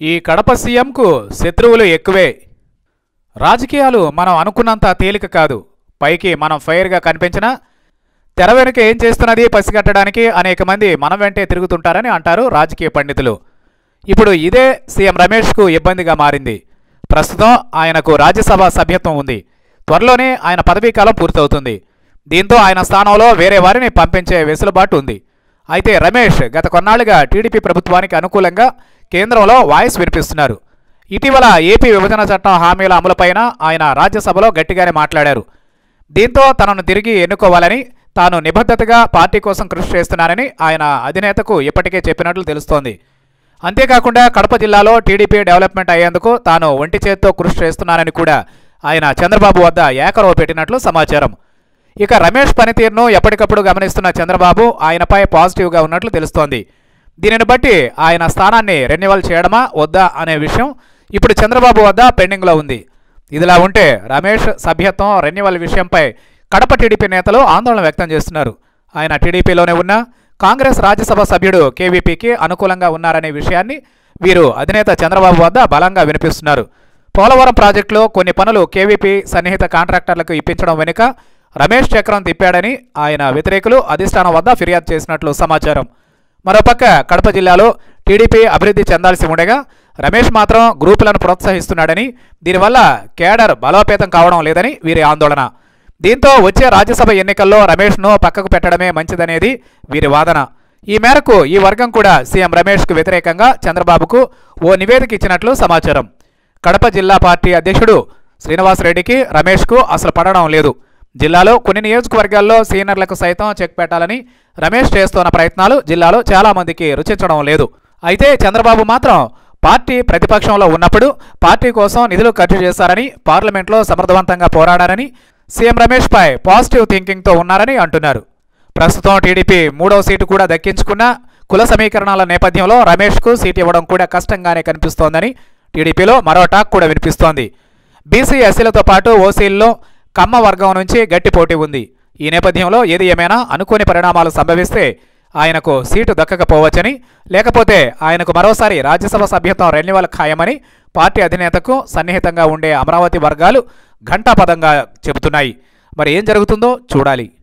ఈ కడప సీఎంకు శత్రువులు ఎక్కువే రాజకీయాలు మనం అనుకున్నంత తేలిక కాదు పైకి మనం ఫైర్గా కనిపించినా తెర వెనుక ఏం చేస్తున్నది పసిగట్టడానికి అనేక మంది మనం వెంటే తిరుగుతుంటారని అంటారు రాజకీయ పండితులు ఇప్పుడు ఇదే సీఎం రమేష్కు ఇబ్బందిగా మారింది ప్రస్తుతం ఆయనకు రాజ్యసభ సభ్యత్వం ఉంది త్వరలోనే ఆయన పదవీకాలం పూర్తవుతుంది దీంతో ఆయన స్థానంలో వేరే వారిని పంపించే వెసులుబాటు ఉంది అయితే రమేష్ గత కొన్నాళ్లుగా టీడీపీ ప్రభుత్వానికి అనుకూలంగా కేంద్రంలో వాయిస్ వినిపిస్తున్నారు ఇటీవల ఏపీ విభజన చట్టం హామీల అమలుపైన ఆయన రాజ్యసభలో గట్టిగానే మాట్లాడారు దీంతో తనను తిరిగి ఎన్నుకోవాలని తాను నిబద్ధతగా పార్టీ కోసం కృషి చేస్తున్నానని ఆయన అధినేతకు ఇప్పటికే చెప్పినట్లు తెలుస్తోంది అంతేకాకుండా కడప జిల్లాలో టీడీపీ డెవలప్మెంట్ అయ్యేందుకు తాను ఒంటి చేత్తో కృషి చేస్తున్నానని కూడా ఆయన చంద్రబాబు వద్ద ఏకరవ పెట్టినట్లు సమాచారం ఇక రమేష్ పనితీరును ఎప్పటికప్పుడు గమనిస్తున్న చంద్రబాబు ఆయనపై పాజిటివ్గా ఉన్నట్లు తెలుస్తోంది దీనిని బట్టి ఆయన స్థానాన్ని రెన్యువల్ చేయడమా వద్దా అనే విషయం ఇప్పుడు చంద్రబాబు వద్ద పెండింగ్లో ఉంది ఇదిలా ఉంటే రమేష్ సభ్యత్వం రెన్యువల్ విషయంపై కడప టీడీపీ నేతలు ఆందోళన వ్యక్తం చేస్తున్నారు ఆయన టీడీపీలోనే ఉన్న కాంగ్రెస్ రాజ్యసభ సభ్యుడు కేవీపీకి అనుకూలంగా ఉన్నారనే విషయాన్ని వీరు అధినేత చంద్రబాబు వద్ద బలంగా వినిపిస్తున్నారు పోలవరం ప్రాజెక్టులో కొన్ని పనులు కేవీపీ సన్నిహిత కాంట్రాక్టర్లకు ఇప్పించడం వెనుక రమేష్ చక్రం తిప్పాడని ఆయన వ్యతిరేకులు అధిష్టానం వద్ద ఫిర్యాదు చేసినట్లు సమాచారం మరోపక్క కడప జిల్లాలో టీడీపీ అభివృద్ధి చెందాల్సి ఉండగా రమేష్ మాత్రం గ్రూపులను ప్రోత్సహిస్తున్నాడని దీనివల్ల కేడర్ బలోపేతం కావడం లేదని వీరి ఆందోళన దీంతో వచ్చే రాజ్యసభ ఎన్నికల్లో రమేష్ను పక్కకు పెట్టడమే మంచిదనేది వీరి వాదన ఈ మేరకు ఈ వర్గం కూడా సీఎం రమేష్కు వ్యతిరేకంగా చంద్రబాబుకు ఓ నివేదిక ఇచ్చినట్లు సమాచారం కడప జిల్లా పార్టీ అధ్యక్షుడు శ్రీనివాసరెడ్డికి రమేష్కు అసలు పడడం లేదు జిల్లాలో కొన్ని నియోజకవర్గాల్లో సీనియర్లకు సైతం చెక్ పెట్టాలని రమేష్ చేస్తున్న ప్రయత్నాలు జిల్లాలో చాలా మందికి రుచించడం లేదు అయితే చంద్రబాబు మాత్రం పార్టీ ప్రతిపక్షంలో ఉన్నప్పుడు పార్టీ కోసం నిధులు ఖర్చు చేశారని పార్లమెంట్లో సమర్థవంతంగా పోరాడారని సీఎం రమేష్పై పాజిటివ్ థింకింగ్తో ఉన్నారని అంటున్నారు ప్రస్తుతం టీడీపీ మూడవ సీటు కూడా దక్కించుకున్న కుల సమీకరణాల నేపథ్యంలో రమేష్కు సీటు ఇవ్వడం కూడా కష్టంగానే కనిపిస్తోందని టీడీపీలో మరో టాక్ కూడా వినిపిస్తోంది బీసీ ఎస్సీలతో పాటు ఓసీల్లో కమ్మ వర్గం నుంచి గట్టి పోటీ ఉంది ఈ నేపథ్యంలో ఏది ఏమైనా అనుకోని పరిణామాలు సంభవిస్తే ఆయనకు సీటు దక్కకపోవచ్చని లేకపోతే ఆయనకు మరోసారి రాజ్యసభ సభ్యత్వం రెన్యువల్ ఖాయమని పార్టీ అధినేతకు సన్నిహితంగా ఉండే అమరావతి వర్గాలు ఘంటాపదంగా చెబుతున్నాయి మరి ఏం జరుగుతుందో చూడాలి